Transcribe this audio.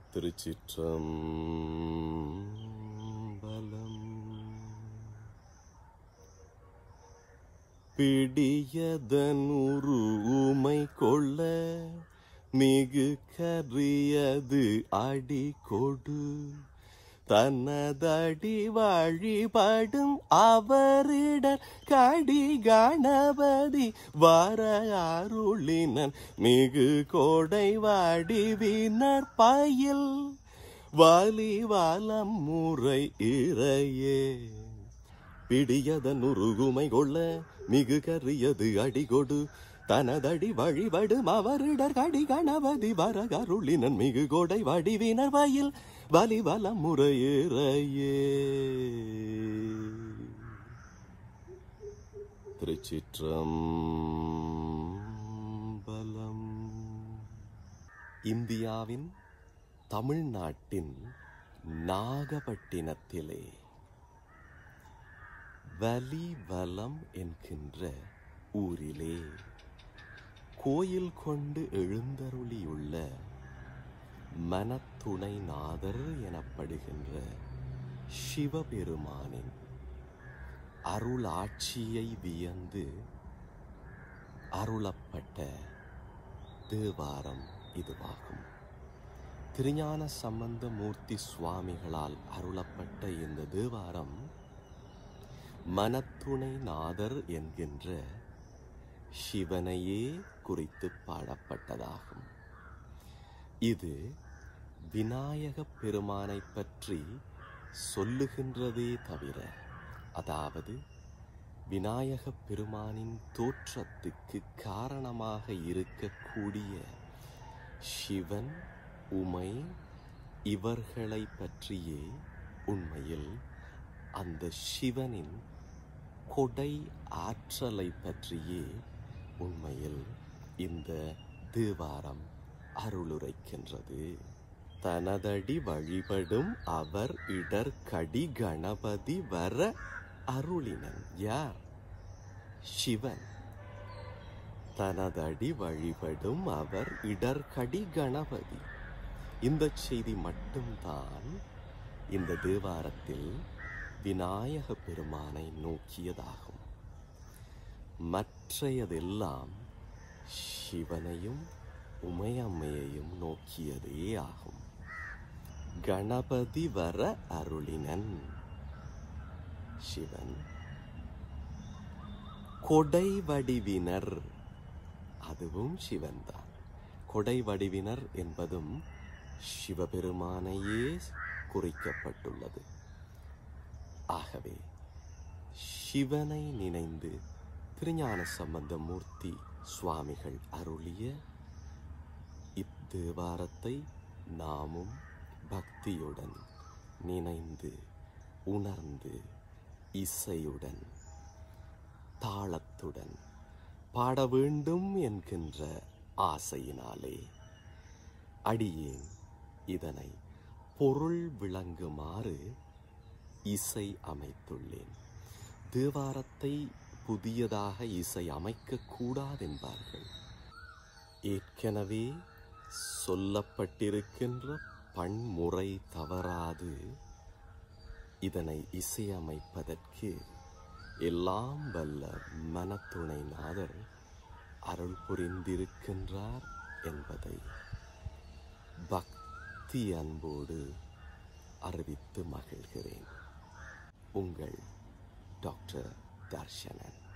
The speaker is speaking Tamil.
திருச்சிற்றம்பலம் பிடியதனுரு உமை கொள்ள மிகு கரியது அடி கொடு தன்னதடி வழிபடும் அவரிடர் கடி கணபதி வர அருளினன் மிகு கோடை வடிவினர் பயில் வலி வலம் முறை இறையே பிடியதன் உருகுமை கொள்ள மிகு கரியது அடிகொடு தனதடி வழிபடும் அவரிடர் கடி கணபதி வர கருளினன் மிகு கோடை வடிவினர் வயில் வலி வலம் முறையிறையே திருச்சிற்றம்பலம் இந்தியாவின் தமிழ்நாட்டின் நாகப்பட்டினத்திலே வலிவலம் என்கின்ற ஊரிலே கோயில் கொண்டு எழுந்தருளியுள்ள மனத்துணை நாதர் எனப்படுகின்ற சிவபெருமானின் அருளாட்சியை வியந்து அருளப்பட்ட தேவாரம் இதுவாகும் திருஞான சம்பந்த மூர்த்தி சுவாமிகளால் அருளப்பட்ட இந்த தேவாரம் மனத்துணை நாதர் என்கின்ற சிவனையே குறித்து பாடப்பட்டதாகும் இது விநாயகப் பெருமானை பற்றி சொல்லுகின்றதே தவிர அதாவது விநாயகப் பெருமானின் தோற்றத்துக்கு காரணமாக இருக்கக்கூடிய சிவன் உமை இவர்களை பற்றியே உண்மையில் அந்த சிவனின் கொடை ஆற்றலை பற்றியே உண்மையில் இந்த தேவாரம் அருளுரைக்கின்றது தனதடி வழிபடும் அவர் இடர் கடி கணபதி வர அருளினன் யார் சிவன் தனதடி வழிபடும் அவர் இடர்கடி கணபதி இந்த செய்தி மட்டும்தான் இந்த தேவாரத்தில் விநாயக பெருமானை நோக்கியதாகும் மற்றையதெல்லாம் சிவனையும் உமையம்மையையும் நோக்கியதே ஆகும் கணபதி வர அருளினன் சிவன் கொடை வடிவினர் அதுவும் சிவன்தான் கொடை வடிவினர் என்பதும் சிவபெருமானையே குறிக்கப்பட்டுள்ளது ஆகவே சிவனை நினைந்து திருஞான சம்பந்த மூர்த்தி சுவாமிகள் அருளிய இத்தேவாரத்தை நாமும் பக்தியுடன் நினைந்து உணர்ந்து இசையுடன் தாளத்துடன் பாட வேண்டும் என்கின்ற ஆசையினாலே அடியேன் இதனை பொருள் விளங்குமாறு இசை அமைத்துள்ளேன் தேவாரத்தை புதியதாக இசை அமைக்க கூடாதென்பார்கள் ஏற்கனவே சொல்லப்பட்டிருக்கின்ற பன்முறை தவறாது இதனை இசையமைப்பதற்கு எல்லாம் வல்ல மனத்துணை நாதர் அருள் புரிந்திருக்கின்றார் என்பதை பக்தி அன்போடு அறிவித்து மகிழ்கிறேன் உங்கள் டாக்டர் தர்ஷனன்